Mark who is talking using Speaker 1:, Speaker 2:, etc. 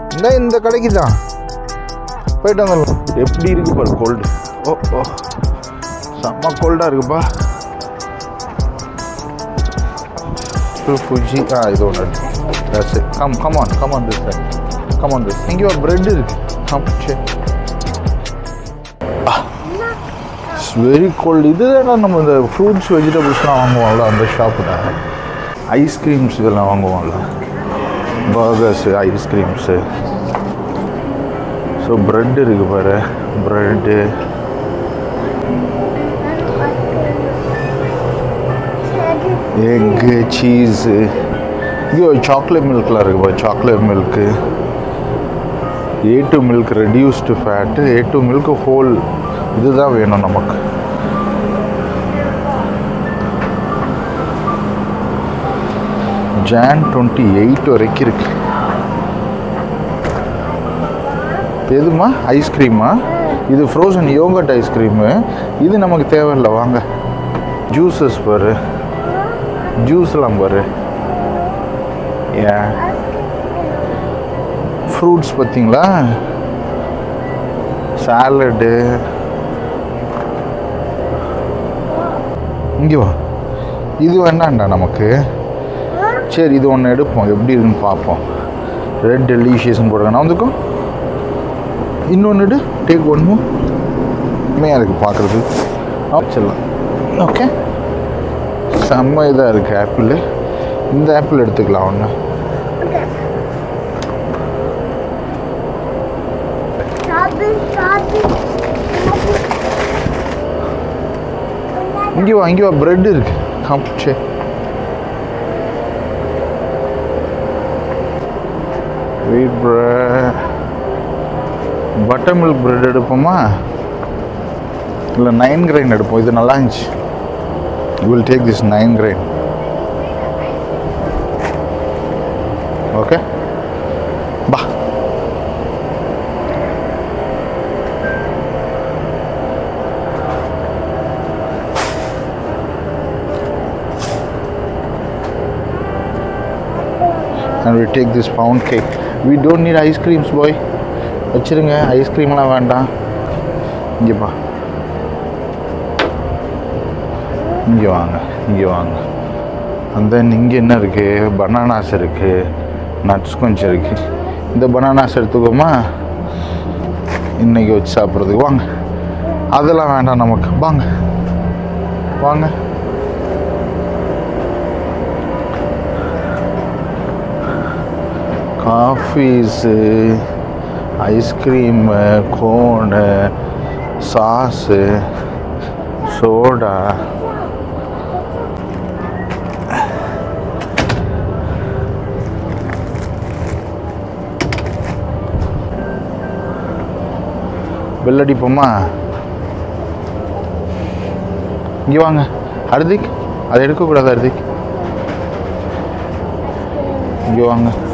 Speaker 1: இந்த இந்த கடைக்கு தான் போயிட்டு வந்துடலாம் எப்படி இருக்கு பாரு கோல்டு ஓ ஓ செம்ம கோல்டாக இருக்குப்பா ஃபுஜி ஆ இது ஒன்று that's it come come on come on this side come on this இங்கே ஒரு பிரெட் இருக்கு கம் சரி வெரி கோல்டு இதுதான் நம்ம இந்த ஃப்ரூட்ஸ் வெஜிடபிள்ஸ்லாம் வாங்குவோம்ல அந்த ஷாப்பில் ஐஸ்கிரீம்ஸ் இதெல்லாம் வாங்குவோம்ல பர்கர்ஸு ஐஸ்கிரீம்ஸு ஸோ ப்ரெட் இருக்கு பாரு ப்ரெட்டு எக்கு சீஸு இங்கே ஒரு சாக்லேட் மில்க்லாம் இருக்கு பாரு chocolate milk A two milk reduced fat A two milk whole இதுதான் வேணும் நமக்கு ஜான் டுவெண்ட்டி எயிட் வரைக்கும் இருக்கு எதுமா ஐஸ்கிரீமா இது ஃப்ரோசன் யோகட் ஐஸ்கிரீமு இது நமக்கு தேவையில்லை வாங்க ஜூஸஸ் பாரு ஜூஸ்லாம் பாரு ஏன் ஃப்ரூட்ஸ் பார்த்தீங்களா சாலடு இங்கே வா இது வேண்டாம்டா நமக்கு சரி இது ஒன்று எடுப்போம் எப்படி இருக்குன்னு பார்ப்போம் ரெட் டெலிஷியஸ்னு போடுறேன் வந்துக்கும் இன்னொன்று எடு டேக் ஒன் மூ உண்மையாக இருக்குது பார்க்குறது வச்சிடலாம் ஓகே செம்ம இதாக இருக்குது ஆப்பிள் இந்த ஆப்பிள் எடுத்துக்கலாம் ஒன்று இங்கே வா இங்கே வா பிரெட் இருக்கு come say wheat bread butter milk bread எடுப்போமா இல்லை நைன் கிரைன் எடுப்போம் இது நல்லா இருந்துச்சு you will take this nine grain okay பா and we take this pound cake. We don't need ice creams, boy. வச்சிருங்க ஐஸ்கிரீம்லாம் வேண்டாம் இங்கே பா இங்கே வாங்க இங்கே வாங்க அந்த இங்கே என்ன இருக்குது பனானாஸ் இருக்குது நட்ஸ் கொஞ்சம் இருக்குது இந்த பனானாஸ் எடுத்துக்கோமா இன்னைக்கு வச்சு சாப்பிட்றதுக்கு வாங்க அதெல்லாம் வேண்டாம் நமக்கு வாங்க வாங்க coffees ice cream cone sauce soda bell அடிப்போமா இங்கே வாங்க ஹர்திக் அதை எடுக்கக்கூடாது ஹர்திக் இங்கே வாங்க